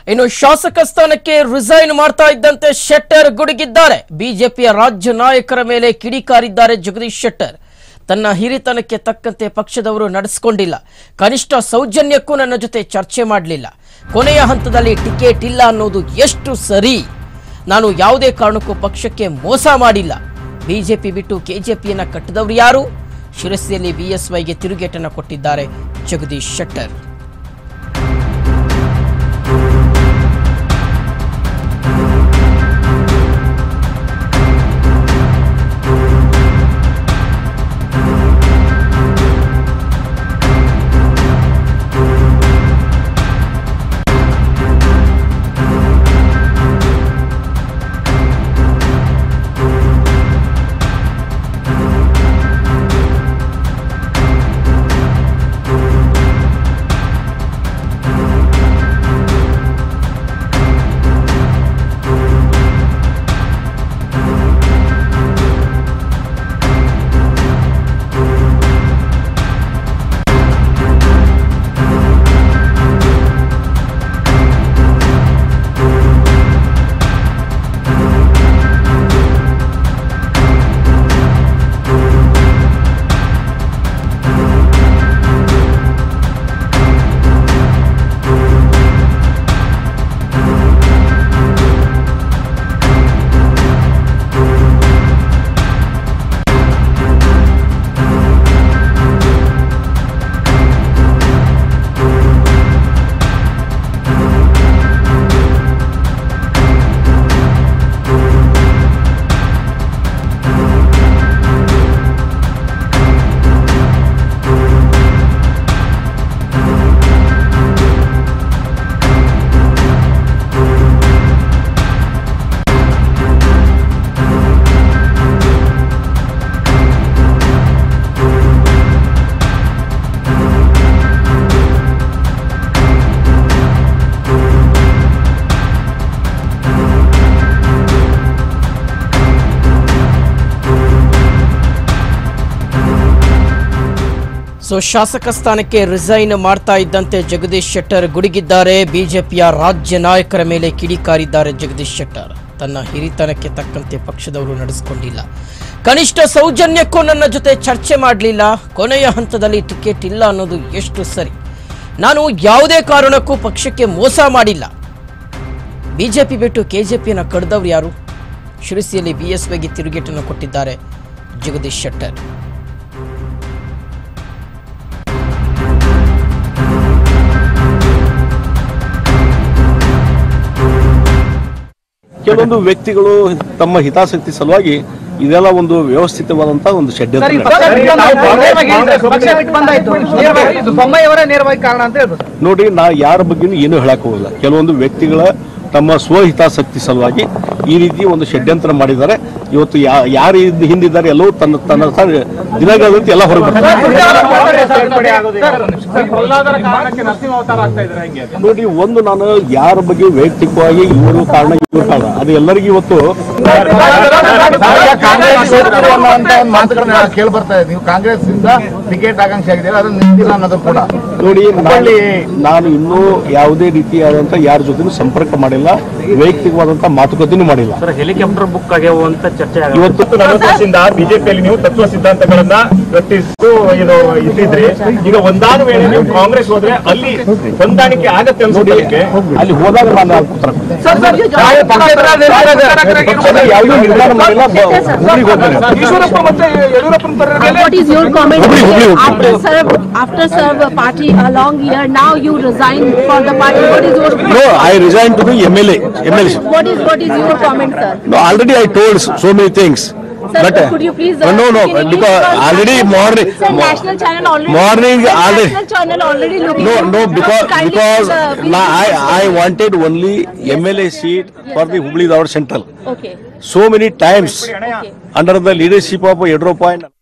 ಇನ್ನು ಶಾಸಕ ಸ್ಥಾನಕ್ಕೆ ರಿಸೈನ್ ಮಾಡ್ತಾ ಇದ್ದಂತೆ ಶೆಟ್ಟರ್ ಗುಡುಗಿದ್ದಾರೆ ಬಿಜೆಪಿಯ ರಾಜ್ಯ ನಾಯಕರ ಮೇಲೆ ಕಿಡಿಕಾರಿದ್ದಾರೆ ಜಗದೀಶ್ ಶೆಟ್ಟರ್ ತನ್ನ ಹಿರಿತನಕ್ಕೆ ತಕ್ಕಂತೆ ಪಕ್ಷದವರು ನಡೆಸಿಕೊಂಡಿಲ್ಲ ಕನಿಷ್ಠ ಸೌಜನ್ಯಕ್ಕೂ ನನ್ನ ಜೊತೆ ಚರ್ಚೆ ಮಾಡಲಿಲ್ಲ ಕೊನೆಯ ಹಂತದಲ್ಲಿ ಟಿಕೆಟ್ ಇಲ್ಲ ಅನ್ನೋದು ಎಷ್ಟು ಸರಿ ನಾನು ಯಾವುದೇ ಕಾರಣಕ್ಕೂ ಪಕ್ಷಕ್ಕೆ ಮೋಸ ಮಾಡಿಲ್ಲ ಬಿಜೆಪಿ ಬಿಟ್ಟು ಕೆಜೆಪಿಯನ್ನ ಕಟ್ಟಿದವರು ಯಾರು ಶಿರಸಿಯಲ್ಲಿ ಬಿಎಸ್ವೈಗೆ ತಿರುಗೇಟನ್ನು ಕೊಟ್ಟಿದ್ದಾರೆ ಜಗದೀಶ್ ಶೆಟ್ಟರ್ ಸೊ ಶಾಸಕ ಸ್ಥಾನಕ್ಕೆ ರಿಸೈನ್ ಮಾಡ್ತಾ ಇದ್ದಂತೆ ಜಗದೀಶ್ ಶೆಟ್ಟರ್ ಗುಡುಗಿದ್ದಾರೆ ಬಿಜೆಪಿಯ ರಾಜ್ಯ ನಾಯಕರ ಮೇಲೆ ಕಿಡಿಕಾರಿದ್ದಾರೆ ಜಗದೀಶ್ ಶೆಟ್ಟರ್ ತನ್ನ ಹಿರಿತನಕ್ಕೆ ತಕ್ಕಂತೆ ಪಕ್ಷದವರು ನಡೆಸಿಕೊಂಡಿಲ್ಲ ಕನಿಷ್ಠ ಸೌಜನ್ಯಕ್ಕೂ ನನ್ನ ಜೊತೆ ಚರ್ಚೆ ಮಾಡಲಿಲ್ಲ ಕೊನೆಯ ಹಂತದಲ್ಲಿ ಟಿಕೆಟ್ ಇಲ್ಲ ಅನ್ನೋದು ಎಷ್ಟು ಸರಿ ನಾನು ಯಾವುದೇ ಕಾರಣಕ್ಕೂ ಪಕ್ಷಕ್ಕೆ ಮೋಸ ಮಾಡಿಲ್ಲ ಬಿಜೆಪಿ ಬಿಟ್ಟು ಕೆಜೆಪಿಯನ್ನು ಕಡ್ದವ್ರು ಯಾರು ಶಿರಸಿಯಲ್ಲಿ ಬಿಎಸ್ವೈಗೆ ತಿರುಗೇಟನ್ನು ಕೊಟ್ಟಿದ್ದಾರೆ ಜಗದೀಶ್ ಶೆಟ್ಟರ್ ಕೆಲವೊಂದು ವ್ಯಕ್ತಿಗಳು ತಮ್ಮ ಹಿತಾಸಕ್ತಿ ಸಲುವಾಗಿ ಇದೆಲ್ಲ ಒಂದು ವ್ಯವಸ್ಥಿತವಾದಂತಹ ಒಂದು ಷಡ್ಯಂತ್ರ ನಡೆಸಿದ್ದಾರೆ. ಪಕ್ಷ ಬಿಟ್ಟು ಬಂದಾಯ್ತು ನೇರವಾಗಿ ಇದು ಬೊಮ್ಮಾಯಿಯವರೇ ನೇರವಾಗಿ ಕಾರಣ ಅಂತ ಹೇಳ್ಬೋದು ನೋಡಿ ನಾ ಯಾರ ಬಗ್ಗೆನೂ ಏನು ಹೇಳಕ್ ಹೋಗಲ್ಲ ಕೆಲವೊಂದು ವ್ಯಕ್ತಿಗಳ ತಮ್ಮ ಸ್ವಹಿತಾಸಕ್ತಿ ಸಲುವಾಗಿ ಈ ರೀತಿ ಒಂದು ಷಡ್ಯಂತ್ರ ಮಾಡಿದ್ದಾರೆ ಇವತ್ತು ಯಾ- ಯಾರು ಇದ್ ಹಿಂದಿದ್ದಾರೆ ಎಲ್ಲವೂ ತನ್ನ ತನ್ನ ತನ್ನ ದಿನಗಳಂತೆ ಎಲ್ಲ ಹೊರಗೆ ಬರ್ತಾರೆ ನೋಡಿ ಒಂದು ನಾನು ಯಾರ ಬಗ್ಗೆ ವೈಯಕ್ತಿಕವಾಗಿ ಇವರು ಕಾರಣ ಇವರು ಕಾರಣ ಅದು ಎಲ್ಲರಿಗೂ ಇವತ್ತು ಕಾಂಗ್ರೆಸ್ ಅನ್ನುವಂತ ಒಂದು ಮಾತುಗಳನ್ನ ಕೇಳಿ ಬರ್ತಾ ಇದೆ ನೀವು ಕಾಂಗ್ರೆಸ್ ಇಂದ ಟಿಕೆಟ್ ಆಕಾಂಕ್ಷಿ ಆಗಿದ್ದೀರಾ ಅದನ್ನ ನಿಂತಿಲ್ಲ ಅನ್ನೋದು ಕೂಡ ನೋಡಿ ನಾನು ನಾನು ಇನ್ನೂ ಯಾವುದೇ ರೀತಿಯಾದಂತ ಯಾರ ಜೊತೆನೂ ಸಂಪರ್ಕ ಮಾಡಿಲ್ಲ ವೈಯಕ್ತಿಕವಾದಂತ ಮಾತುಕತೆನೂ ಮಾಡಿಲ್ಲ ಹೆಲಿಕಾಪ್ಟರ್ ಬುಕ್ ಆಗ್ಯಾವ ಅಂತ ಚರ್ಚೆ ಆಗ ಇವತ್ತು ನಲವತ್ತು ವರ್ಷದಿಂದ ಬಿಜೆಪಿಯಲ್ಲಿ ನೀವು ತತ್ವ ಸಿದ್ಧಾಂತಗಳನ್ನ ಇವತ್ತಿಷ್ಟು ಇದು ಇಟ್ಟಿದ್ರಿ ಈಗ ಒಂದಾದ ವೇಳೆ ನೀವು ಕಾಂಗ್ರೆಸ್ ಹೋದ್ರೆ ಅಲ್ಲಿ ಹೊಂದಾಣಿಕೆ ಆಗತ್ತೆ ಅನ್ಸೋದಕ್ಕೆ ಅಲ್ಲಿ ಹೋದಾಗ ನಾನು ಉತ್ತರ ಕೊಡ್ತೇನೆ. ಯಾವುದೂ ನಿರ್ಧಾರ ಮಾಡಿಲ್ಲ ಬ- ಹುಬ್ಳಿಗೆ ಹೋಗ್ತೇನೆ ಈಶ್ವರಪ್ಪ ಮತ್ತೆ ಯಡಿಯೂರಪ್ಪನ ತರಗಡೆ What is your comment? Hubli, Hubli, Hubli. After serve, after serve a party a long year, now you resign for the party. What is your No, I resigned to the MLA. MLA. what is what is your comment, sir? No, already I told so many things. Sir, But, uh, could you please? no, no, no, speak in English because already morning- Sir, mo- national channel already. morning Sir, already- National channel already looking. No, no, because Kindly because please, uh, please na- I speak. I wanted only MLA seat for the Hubli Dawar Central. Okay. So many times Okay. under the leadership of Yedroppa and